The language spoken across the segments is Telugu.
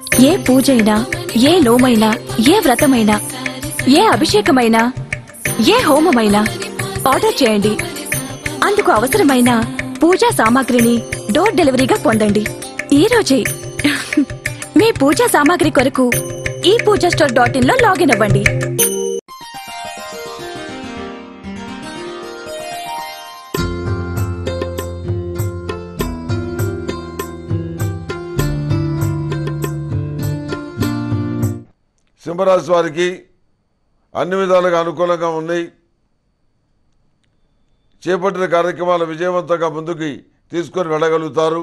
ఏ పూజైనా ఏ నోమైనా ఏ వ్రతమైనా ఏ అభిషేకమైనా ఏ హోమమైనా ఆర్డర్ చేయండి అందుకు అవసరమైన పూజా సామాగ్రిని డోర్ డెలివరీగా పొందండి ఈ రోజే మీ పూజా సామాగ్రి కొరకు ఈ పూజా స్టోర్ డాట్ ఇన్ లో లాగిన్ అవ్వండి సింహరాశి వారికి అన్ని విధాలుగా అనుకూలంగా ఉన్నాయి చేపట్టిన కార్యక్రమాలు విజయవంతంగా ముందుకి తీసుకొని వెళ్ళగలుగుతారు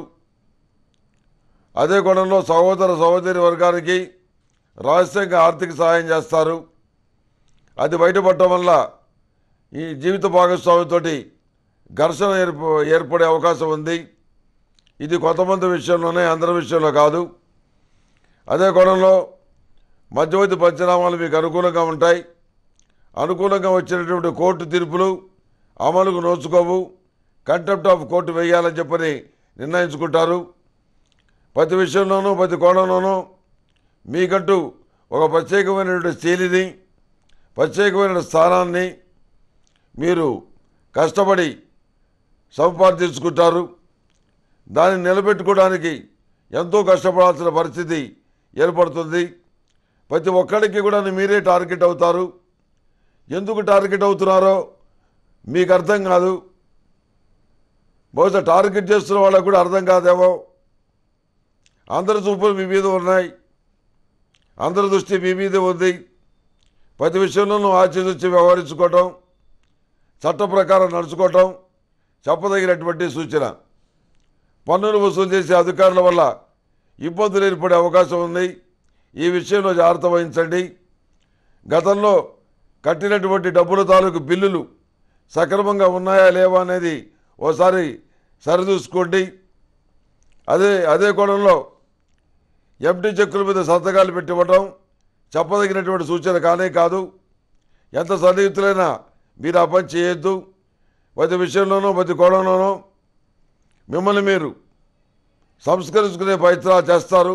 అదే కోణంలో సహోదర సహోదరి వర్గానికి రహస్యంగా ఆర్థిక సహాయం చేస్తారు అది బయటపడటం వల్ల ఈ జీవిత భాగస్వామితోటి ఘర్షణ ఏర్ప ఏర్పడే అవకాశం ఉంది ఇది కొంతమంది విషయంలోనే అందరి విషయంలో కాదు అదే కోణంలో మధ్యవర్తి పంచనామాలు మీకు అనుకూలంగా ఉంటాయి అనుకూలంగా వచ్చినటువంటి కోర్టు తీర్పులు అమలుకు నోచుకోవు కంటెంప్ట్ ఆఫ్ కోర్టు వేయాలని చెప్పని నిర్ణయించుకుంటారు ప్రతి విషయంలోనూ ప్రతి కోణంలోనూ మీకంటూ ఒక ప్రత్యేకమైనటువంటి శైలిని ప్రత్యేకమైన స్థానాన్ని మీరు కష్టపడి సంపాదించుకుంటారు దాన్ని నిలబెట్టుకోవడానికి ఎంతో కష్టపడాల్సిన పరిస్థితి ఏర్పడుతుంది ప్రతి ఒక్కరికి కూడా మీరే టార్గెట్ అవుతారు ఎందుకు టార్గెట్ అవుతున్నారో మీకు అర్థం కాదు బహుశా టార్గెట్ చేస్తున్న వాళ్ళకు కూడా అర్థం కాదేమో అందరి చూపులు మీ మీద ఉన్నాయి అందరి దృష్టి మీ మీదే ఉంది ప్రతి విషయంలోనూ ఆచితూచి వ్యవహరించుకోవటం చట్ట ప్రకారం నడుచుకోవటం చెప్పదగినటువంటి సూచన పన్నులు వసూలు చేసే అధికారుల వల్ల ఇబ్బందులు ఏర్పడే అవకాశం ఉంది ఈ విషయంలో జాగ్రత్త వహించండి గతంలో కట్టినటువంటి డబ్బుల తాలూకు బిల్లులు సక్రమంగా ఉన్నాయా లేవా అనేది ఓసారి సరిచూసుకోండి అదే అదే కోణంలో ఎంటీ చెక్కుల మీద సంతకాలు పెట్టివ్వటం చెప్పదగినటువంటి సూచన కానే కాదు ఎంత సన్నిహితులైనా మీరు ఆ పని చేయొద్దు ప్రతి విషయంలోనూ ప్రతి కోణంలోనూ మిమ్మల్ని మీరు సంస్కరించుకునే ప్రయత్నాలు చేస్తారు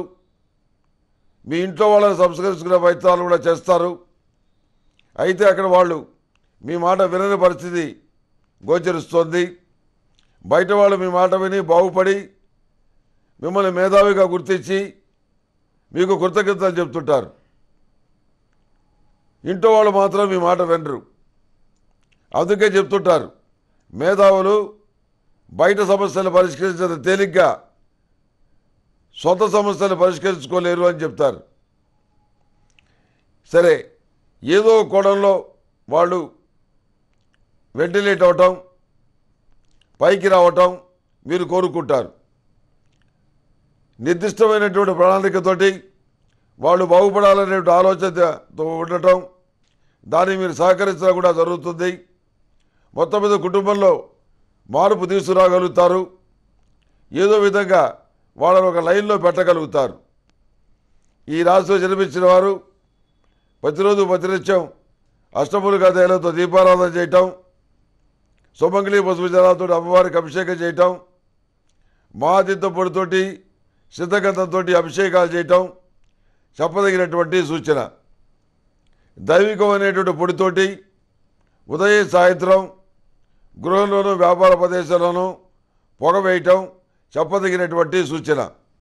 మీ ఇంట్లో వాళ్ళని సంస్కరించుకునే ప్రయత్నాలు కూడా చేస్తారు అయితే అక్కడ వాళ్ళు మీ మాట వినని పరిస్థితి గోచరిస్తోంది బయట వాళ్ళు మీ మాట విని బాగుపడి మిమ్మల్ని మేధావిగా గుర్తించి మీకు కృతజ్ఞతలు చెప్తుంటారు ఇంట్లో వాళ్ళు మాత్రం మీ మాట వినరు అందుకే చెప్తుంటారు మేధావులు బయట సమస్యలు పరిష్కరించడం తేలిగ్గా సొంత సమస్యలు పరిష్కరించుకోలేరు అని చెప్తారు సరే ఏదో ఒక కోణంలో వాళ్ళు వెంటిలేట్ అవటం పైకి రావటం మీరు కోరుకుంటారు నిర్దిష్టమైనటువంటి ప్రణాళికతోటి వాళ్ళు బాగుపడాలనేటువంటి ఆలోచనతో ఉండటం దాన్ని మీరు సహకరించడం కూడా జరుగుతుంది మొత్తం మీద కుటుంబంలో మార్పు తీసుకురాగలుగుతారు ఏదో విధంగా వాళ్ళని ఒక లైన్లో పెట్టగలుగుతారు ఈ రాశిలో జన్మించిన వారు ప్రతిరోజు ప్రతినిత్యం అష్టములుగా తేలతో దీపారాధన చేయటం సుమంగళి పసుపు జలాలతో అమ్మవారికి అభిషేకం చేయటం మహాతీర్థ పొడితోటి సిద్ధగంధంతో అభిషేకాలు చేయటం చెప్పదగినటువంటి సూచన దైవికమైనటువంటి పొడితోటి ఉదయం సాయంత్రం గృహంలోనూ వ్యాపార ప్రదేశంలోనూ పొగ వేయటం చెప్పదగినటువంటి సూచన